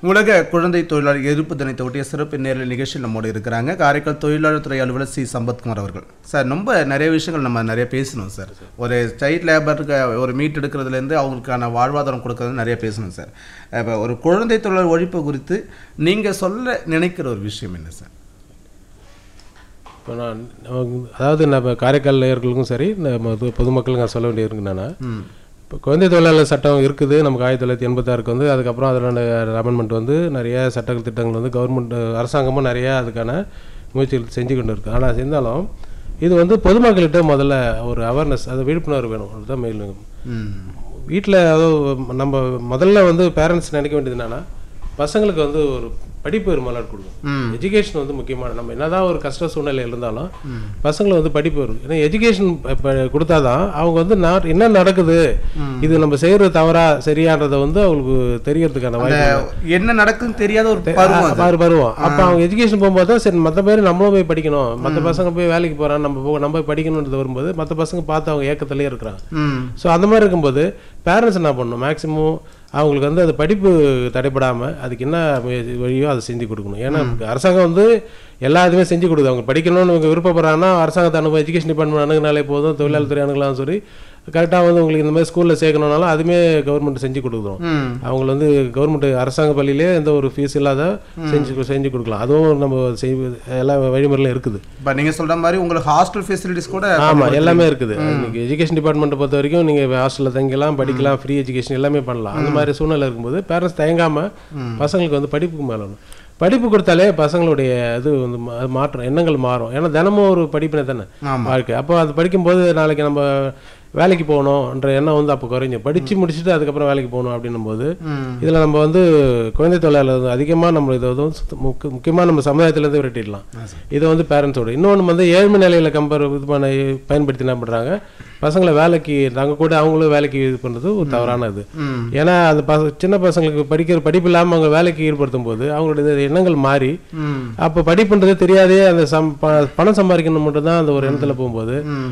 உலக குழந்தை தொழிலாளர் எதிர்ப்பு தினத்தை ஒட்டிய சிறப்பு நேரலை நிகழ்ச்சியில் நம்மோடு இருக்கிறாங்க காரைக்கால் தொழிலாளர் துறை அலுவலர் சி சம்பத்குமார் அவர்கள் சார் ரொம்ப நிறைய விஷயங்கள் நம்ம நிறைய பேசணும் சார் ஒரு சைல்ட் லேபருக்கு ஒரு மீட் எடுக்கிறதுலேருந்து அவங்களுக்கான வாழ்வாதாரம் கொடுக்கறது நிறைய பேசணும் சார் இப்போ ஒரு குழந்தை தொழிலாளர் ஒழிப்பு குறித்து நீங்கள் சொல்ல நினைக்கிற ஒரு விஷயம் என்ன சார் இப்போ நான் நமக்கு அதாவது நம்ம காரைக்கால் நேயர்களுக்கும் சரி நம்ம பொது- பொதுமக்களுக்கும் நான் சொல்ல வேண்டியது என்னன்னா ம் இப்போ குழந்தை தொழிலாளர் சட்டம் இருக்குது நமக்கு ஆயிரத்தி தொள்ளாயிரத்தி எண்பத்தாறுக்கு வந்து அதுக்கப்புறம் அதில் அமெண்ட்மெண்ட் வந்து நிறைய சட்டங்கள் திட்டங்கள் வந்து கவர்மெண்ட் அரசாங்கமும் நிறைய அதுக்கான முயற்சிகள் செஞ்சு கொண்டு இருக்கு ஆனால் இருந்தாலும் இது வந்து பொதுமக்கள்கிட்ட முதல்ல ஒரு அவேர்னஸ் அது விழிப்புணர்வு வேணும் அதுதான் மெயின் ம் வீட்டில் அதாவது நம்ம முதல்ல வந்து பேரண்ட்ஸ் நினைக்க வேண்டியது என்னன்னா பசங்களுக்கு வந்து ஒரு படிப்பு ஒரு மலர் கொடுக்கும் ம் எஜுகேஷன் வந்து முக்கியமான நம்ம என்னதான் ஒரு கஷ்ட சூழ்நிலை இருந்தாலும் பசங்களை வந்து படிப்பு வரும் ஏன்னா எஜுகேஷன் கொடுத்தாதான் அவங்க வந்து நான் என்ன நடக்குது இது நம்ம செய்யறது தவறா சரியான்றதை வந்து அவங்களுக்கு தெரியறதுக்கான வாய்ப்பு என்ன நடக்குன்னு தெரியாத ஒரு பருவம் அது. பாரு பருவம் அப்போ அவங்க எஜுகேஷன் போகும்போது தான் சரி மற்ற பேர் நம்மளும் போய் படிக்கணும் மற்ற பசங்க போய் வேலைக்கு போறாங்க நம்ம போ நம்ம போய் படிக்கணுன்றது வரும்போது மற்ற பசங்க பார்த்து அவங்க ஏக்கத்திலே இருக்கிறாங்க ம் ஸோ அந்த மாதிரி இருக்கும்போது பேரண்ட்ஸ் என்ன பண்ணணும் மேக்ஸிமம் அவங்களுக்கு வந்து அது படிப்பு தடைப்படாமல் அதுக்கு என்ன முயற்சி வழியோ அதை செஞ்சு கொடுக்கணும் ஏன்னா அரசாங்கம் வந்து எல்லா இதுவுமே செஞ்சு கொடுக்குது அவங்க படிக்கணும்னு இவங்க விருப்பப்படுறாங்கன்னா அரசாங்கத்தை அனுபவம் எஜுகேஷன் டிபார்ட்மெண்ட் அணுகுனாலே போதும் தொழிலாளர் துறை அணுகலாம் சொல்லி கரெக்டாக வந்து உங்களுக்கு இந்த மாதிரி ஸ்கூலில் சேர்க்கணும்னாலும் அதுவுமே கவர்மெண்ட் செஞ்சு கொடுக்குறோம் ம் அவங்கள வந்து கவர்மெண்ட் அரசாங்க பள்ளியிலே எந்த ஒரு ஃபீஸ் இல்லாத செஞ்சு செஞ்சு கொடுக்கலாம் அதுவும் நம்ம செய்வது எல்லா வழிமுறையிலும் இருக்குது இப்போ நீங்கள் சொல்ற மாதிரி உங்களுக்கு ஹாஸ்டல் ஃபெசிலிட்டிஸ் கூட ஆமா எல்லாமே இருக்குது இன்னைக்கு எஜுகேஷன் டிபார்ட்மெண்ட்டை பொறுத்த வரைக்கும் நீங்க ஹாஸ்டல்ல தங்கிக்கலாம் படிக்கலாம் ஃப்ரீ எஜுகேஷன் எல்லாமே பண்ணலாம் அந்த மாதிரி சூழ்நிலை இருக்கும்போது பேரண்ட்ஸ் தயங்காம பசங்களுக்கு வந்து படிப்புக்கு மேல வரணும். படிப்பு கொடுத்தாலே பசங்களுடைய இது வந்து மா- அது மாற்றம் எண்ணங்கள் மாறும் ஏன்னா தினமும் ஒரு படிப்பினை தானே ஆமா. வாழ்க்கை அப்போ அது படிக்கும்போது நாளைக்கு நம்ம வேலைக்கு போகணுன்ற எண்ணம் வந்து அப்போ குறைஞ்சும் படிச்சு முடிச்சுட்டு அதுக்கப்புறம் வேலைக்கு போகணும் அப்படின்னும் போது ம் இதுல நம்ம வந்து குழந்தை தொழிலாளர் வந்து அதிகமா நம்ம இதை வந்து சுத்த- முக்க- முக்கியமா நம்ம சமுதாயத்திலேருந்து விரட்டிடலாம் இதை வந்து பேரண்ட்ஸோட இன்னொன்று வந்து ஏழ்மை நிலையில கம்பேர் இது பண்ண பயன்படுத்தி என்ன பண்றாங்க பசங்களை வேலைக்கு நாங்கள் கூட அவங்களும் வேலைக்கு இது பண்றது ஒரு தவறான இது ம் ஏன்னா அந்த பச சின்ன பசங்களுக்கு படிக்கிற படிப்பு இல்லாமல் அவங்க வேலைக்கு ஈடுபடுத்தும் போது அவங்களுடைய எண்ணங்கள் மாறி ம் அப்போ படிப்புன்றது தெரியாதே அந்த சம் ப- பணம் சம்பாதிக்கணும் மட்டும்தான் அந்த ஒரு இடத்துல போகும்போது ம்